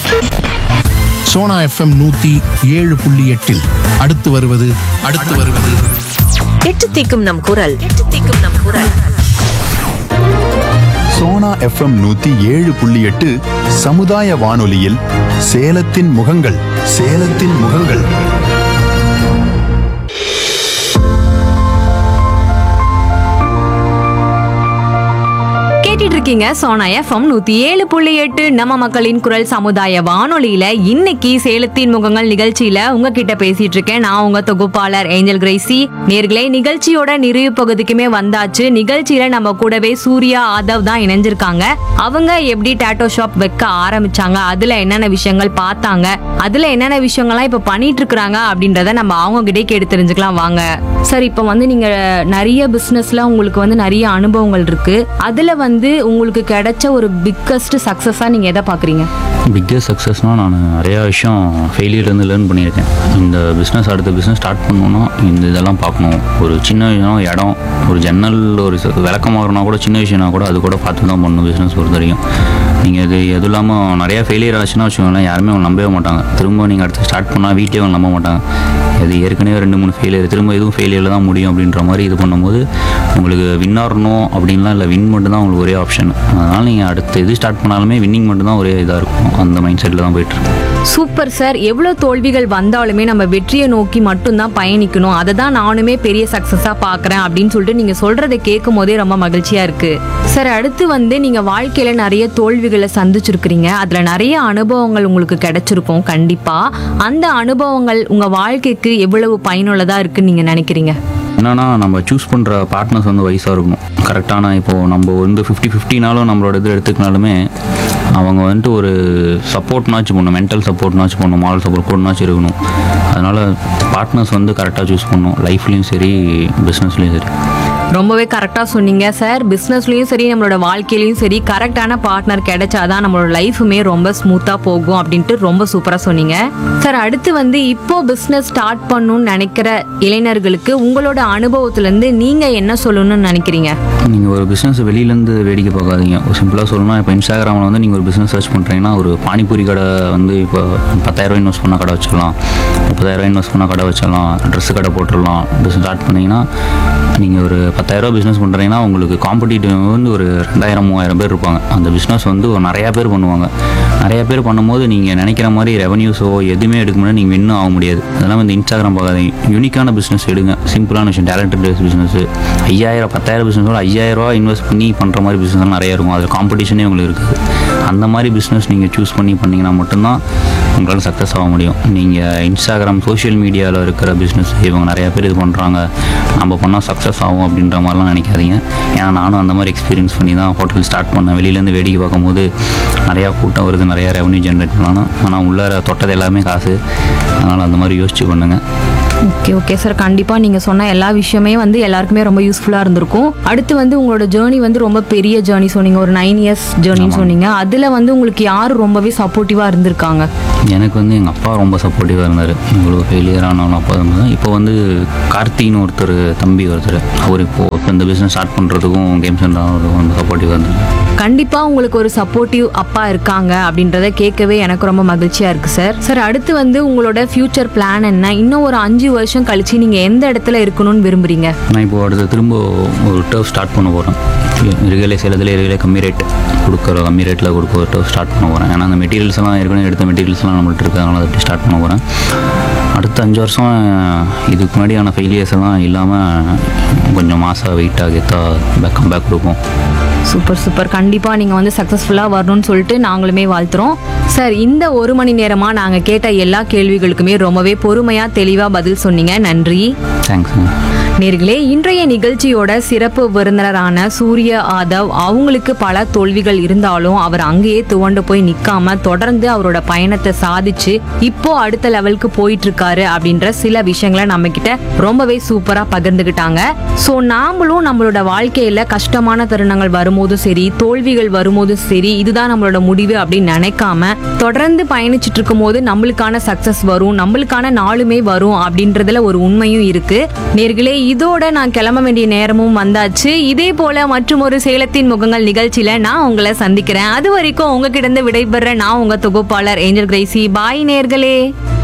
Sona FM நூத்தி ஏழு புள்ளி எட்டில் அடுத்து வருவது அடுத்து வருவது எட்டு திக்கும் நம் குரல் எட்டு திக்கும் நம் குரல் சோனா எஃப்எம் நூத்தி ஏழு புள்ளி எட்டு சமுதாய வானொலியில் சேலத்தின் முகங்கள் சேலத்தின் முகங்கள் கேட்டுட்டு இருக்கீங்க சோனா எஃப்எம் நூத்தி ஏழு புள்ளி எட்டு நம்ம மக்களின் குரல் சமுதாய வானொலியில இன்னைக்கு சேலத்தின் முகங்கள் நிகழ்ச்சியில உங்ககிட்ட பேசிட்டு இருக்கேன் நான் உங்க தொகுப்பாளர் ஏஞ்சல் கிரேசி நேர்களே நிகழ்ச்சியோட நிறைவு பகுதிக்குமே வந்தாச்சு நிகழ்ச்சியில நம்ம கூடவே சூர்யா ஆதவ் தான் இணைஞ்சிருக்காங்க அவங்க எப்படி டாட்டோ ஷாப் வைக்க ஆரம்பிச்சாங்க அதுல என்னென்ன விஷயங்கள் பார்த்தாங்க அதுல என்னென்ன விஷயங்கள்லாம் இப்ப பண்ணிட்டு இருக்காங்க அப்படின்றத நம்ம அவங்க கிட்டே கேட்டு தெரிஞ்சுக்கலாம் வாங்க சார் இப்போ வந்து நீங்க நிறைய பிசினஸ்ல உங்களுக்கு வந்து நிறைய அனுபவங்கள் இருக்கு அதுல வந்து உங்களுக்கு கிடைச்ச ஒரு பிக்கஸ்ட் சக்சஸா நீங்க எதை பாக்குறீங்க பிக்கஸ்ட் சக்ஸஸ்னால் நான் நிறையா விஷயம் ஃபெயிலியர்லேருந்து லேர்ன் பண்ணியிருக்கேன் இந்த பிஸ்னஸ் அடுத்த பிஸ்னஸ் ஸ்டார்ட் பண்ணணும்னா இந்த இதெல்லாம் பார்க்கணும் ஒரு சின்ன விஷயம் இடம் ஒரு ஜன்னல் ஒரு ச- விளக்கமாகறனா கூட சின்ன விஷயம்னா கூட அது கூட பார்த்து தான் பண்ணணும் பிஸ்னஸ் பொறுத்த வரைக்கும் நீங்கள் இது எதுவும் இல்லாமல் நிறையா ஃபெயிலியர் ஆச்சுன்னா வச்சுக்கோங்களேன் யாருமே அவங்க நம்பவே மாட்டாங்க திரும்ப நீங்கள் அடுத்து ஸ்டார்ட் பண்ணால் வீட்லேயே அவங்க நம்ப மாட்டாங்க இது ஏற்கனவே ரெண்டு மூணு ஃபெயிலியர் திரும்ப இதுவும் ஃபெயிலியரில் தான் முடியும் அப்படின்ற மாதிரி இது பண்ணும்போது உங்களுக்கு வின் ஆகணும் அப்படின்லாம் இல்லை வின் மட்டும் தான் உங்களுக்கு ஒரே ஆப்ஷன் அதனால் நீங்கள் அடுத்து இது ஸ்டார்ட் பண்ணாலுமே வின்னிங் மட்டும் தான் ஒரே இதாக இருக்கும் அந்த மைண்ட் செட்டில் தான் போயிட்டு இருக்கு சூப்பர் சார் எவ்வளவு தோல்விகள் வந்தாலுமே நம்ம வெற்றியை நோக்கி மட்டும்தான் பயணிக்கணும் அதை தான் நானுமே பெரிய சக்சஸா பார்க்கறேன் அப்படின்னு சொல்லிட்டு நீங்க சொல்றதை கேட்கும் போதே ரொம்ப மகிழ்ச்சியா இருக்கு சார் அடுத்து வந்து நீங்க வாழ்க்கையில நிறைய தோல்விகளை சந்திச்சிருக்கிறீங்க அதுல நிறைய அனுபவங்கள் உங்களுக்கு கிடைச்சிருக்கும் கண்டிப்பா அந்த அனுபவங்கள் உங்க வாழ்க்கைக்கு எவ்வளவு பயனுள்ளதா இருக்குன்னு நீங்க நினைக்கிறீங்க என்னன்னா நம்ம சூஸ் பண்ணுற பார்ட்னர்ஸ் வந்து வயசாக இருக்கணும் கரெக்டான இப்போது நம்ம வந்து ஃபிஃப்டி ஃபிஃப்டினாலும் நம்மளோட இது எடுத்துக்கினாலுமே அவங்க வந்துட்டு ஒரு சப்போர்ட்னாச்சும் பண்ணணும் மென்டல் சப்போர்ட்னாச்சும் பண்ணணும் மாரல் சப்போர்ட்னாச்சும் இருக்கணும் அதனால் பார்ட்னர்ஸ் வந்து கரெக்டாக சூஸ் பண்ணணும் லைஃப்லேயும் சரி பிஸ்னஸ்லேயும் சரி ரொம்பவே கரெக்டாக சொன்னீங்க சார் பிஸ்னஸ்லயும் சரி நம்மளோட வாழ்க்கையிலயும் சரி கரெக்டான பார்ட்னர் கிடைச்சாதான் நம்மளோட லைஃபுமே ரொம்ப ஸ்மூத்தாக போகும் அப்படின்ட்டு ரொம்ப சூப்பராக சொன்னீங்க சார் அடுத்து வந்து இப்போ பிஸ்னஸ் ஸ்டார்ட் பண்ணணும்னு நினைக்கிற இளைஞர்களுக்கு உங்களோட அனுபவத்திலேருந்து நீங்கள் என்ன சொல்லணும்னு நினைக்கிறீங்க நீங்கள் ஒரு பிஸ்னஸ் வெளியிலேருந்து வேடிக்கை பார்க்காதீங்க ஒரு சிம்பிளாக சொல்லணும்னா இப்போ இன்ஸ்டாகிராமில் வந்து நீங்கள் ஒரு பிஸ்னஸ் சர்ச் பண்ணுறீங்கன்னா ஒரு பானிபூரி கடை வந்து இப்போ பத்தாயிரரூவா இன்வெஸ்ட் பண்ணால் கடை வச்சிடலாம் முப்பதாயிரரூவா இன்வெஸ்ட் பண்ணால் கடை வச்சிடலாம் ட்ரெஸ் கடை போட்டுடலாம் பிஸ்னஸ் ஸ்டார்ட் பண்ணிங்கன்னா நீங்கள் ஒரு பத்தாயிரரூவா பிஸ்னஸ் பண்ணுறீங்கன்னா உங்களுக்கு காம்படிட்டிவ் வந்து ஒரு ரெண்டாயிரம் மூவாயிரம் பேர் இருப்பாங்க அந்த பிஸ்னஸ் வந்து ஒரு நிறையா பேர் பண்ணுவாங்க நிறைய பேர் பண்ணும்போது நீங்கள் நினைக்கிற மாதிரி ரெவன்யூஸோ எதுவுமே எடுக்க முடியாது நீங்கள் வின்னும் ஆக முடியாது அதெல்லாம் வந்து இன்ஸ்டாகிராம் பார்க்காதீங்க யூனிக்கான பிஸ்னஸ் எடுங்க சிம்பிளான விஷயம் டேலண்டட் பேஸ் பிஸ்னஸ் ஐயாயிரம் பத்தாயிரம் பிஸ்னஸோட ஐயாயிரம் ரூபா இன்வெஸ்ட் பண்ணி பண்ணுற மாதிரி பிஸ்னஸ் நிறைய இருக்கும் அதில் காம்படிஷனே உங்களுக்கு இருக்குது அந்த மாதிரி பிஸ்னஸ் நீங்கள் சூஸ் பண்ணி பண்ணீங்கன்னா மட்டும்தான் உங்களால் சக்ஸஸ் ஆக முடியும் நீங்கள் இன்ஸ்டாகிராம் சோஷியல் மீடியாவில் இருக்கிற பிஸ்னஸ் இவங்க நிறைய பேர் இது பண்ணுறாங்க நம்ம பண்ணால் சக்ஸஸ் ஆகும் அப்படின்ற மாதிரிலாம் நினைக்காதீங்க ஏன்னா நானும் அந்த மாதிரி எக்ஸ்பீரியன்ஸ் பண்ணி தான் ஹோட்டல் ஸ்டார்ட் பண்ணேன் வெளியிலேருந்து வேடிக்கை பார்க்கும்போது நிறையா கூட்டம் வருது நிறையா ரெவன்யூ ஜென்ரேட் பண்ணலாம் ஆனால் உள்ளார தொட்டது எல்லாமே காசு அதனால் அந்த மாதிரி யோசிச்சு பண்ணுங்கள் ஓகே ஓகே சார் கண்டிப்பாக நீங்கள் சொன்ன எல்லா விஷயமே வந்து எல்லாருக்குமே ரொம்ப யூஸ்ஃபுல்லாக இருந்திருக்கும் அடுத்து வந்து உங்களோட ஜேர்னி வந்து ரொம்ப பெரிய ஜேர்னி சொன்னீங்க ஒரு நைன் இயர்ஸ் ஜேர்னின்னு சொன்னீங்க அதில் வந்து உங்களுக்கு யார் ரொம்பவே சப்போர்ட்டிவாக இருந்திருக்காங்க எனக்கு வந்து எங்கள் அப்பா ரொம்ப சப்போர்ட்டிவாக இருந்தார் இவ்வளோ ஃபெயிலியர் ஆனாலும் அப்பா தான் இப்போ வந்து கார்த்தின்னு ஒருத்தர் தம்பி ஒருத்தர் அவர் இப்போ இப்போ இந்த பிஸ்னஸ் ஸ்டார்ட் பண்ணுறதுக்கும் கேம் சென்டர் ரொம்ப சப்போர்ட்டிவாக இருந்தார் கண்டிப்பா உங்களுக்கு ஒரு சப்போர்ட்டிவ் அப்பா இருக்காங்க அப்படின்றத கேட்கவே எனக்கு ரொம்ப மகிழ்ச்சியா இருக்கு சார் சார் அடுத்து வந்து உங்களோட ஃபியூச்சர் பிளான் என்ன இன்னும் ஒரு அஞ்சு வருஷம் கழிச்சு நீங்க எந்த இடத்துல இருக்கணும்னு விரும்புறீங்க நான் இப்போ அடுத்து திரும்ப ஒரு டர்ஃப் ஸ்டார்ட் பண்ண போகிறேன் இருகலை சேலத்தில் இருகலை கம்மி ரேட் கொடுக்குற கம்மி ரேட்டில் கொடுக்க ஒரு டர்ஃப் ஸ்டார்ட் பண்ண போகிறேன் ஏன்னா அந்த மெட்டீரியல்ஸ் எல்லாம் ஏற்கனவே எடுத்த மெட்டீரியல்ஸ்லாம் நம்மள்ட்ட இருக்கு அதனால் அதை ஸ்டார்ட் பண்ண போகிறேன் அடுத்த அஞ்சு வருஷம் இதுக்கு முன்னாடியான ஃபெயிலியர்ஸ் எல்லாம் இல்லாமல் கொஞ்சம் மாதம் வெயிட்டாக கெத்தா பேக் கம்பேக் கொடுப்போம் சூப்பர் சூப்பர் கண்டிப்பா நீங்க வந்து சக்சஸ்ஃபுல்லா வரணும்னு சொல்லிட்டு நாங்களுமே வாழ்த்துறோம் சார் இந்த ஒரு மணி நேரமா நாங்க கேட்ட எல்லா கேள்விகளுக்குமே ரொம்பவே பொறுமையா தெளிவா பதில் சொன்னீங்க நன்றி தேங்க்ஸுங்க நேர்களே இன்றைய நிகழ்ச்சியோட சிறப்பு விருந்தினரான சூரிய ஆதவ் அவங்களுக்கு பல தோல்விகள் இருந்தாலும் அவர் அங்கேயே துவண்டு போய் நிக்காம தொடர்ந்து அவரோட பயணத்தை சாதிச்சு இப்போ அடுத்த லெவலுக்கு போயிட்டு இருக்காரு அப்படின்ற சில விஷயங்களை நம்ம கிட்ட ரொம்பவே சூப்பரா பகிர்ந்துகிட்டாங்க சோ நாமளும் நம்மளோட வாழ்க்கையில கஷ்டமான தருணங்கள் வரும்போதும் சரி தோல்விகள் வரும்போதும் சரி இதுதான் நம்மளோட முடிவு அப்படின்னு நினைக்காம தொடர்ந்து பயணிச்சுட்டு இருக்கும் போது நம்மளுக்கான சக்சஸ் வரும் நம்மளுக்கான நாளுமே வரும் அப்படின்றதுல ஒரு உண்மையும் இருக்கு நேர்களே இதோட நான் கிளம்ப வேண்டிய நேரமும் வந்தாச்சு இதே போல மற்றும் ஒரு சேலத்தின் முகங்கள் நிகழ்ச்சியில நான் உங்களை சந்திக்கிறேன் அது வரைக்கும் உங்ககிட்ட இருந்து விடைபெற நான் உங்க தொகுப்பாளர் ஏஞ்சல் கிரேசி பாய் நேர்களே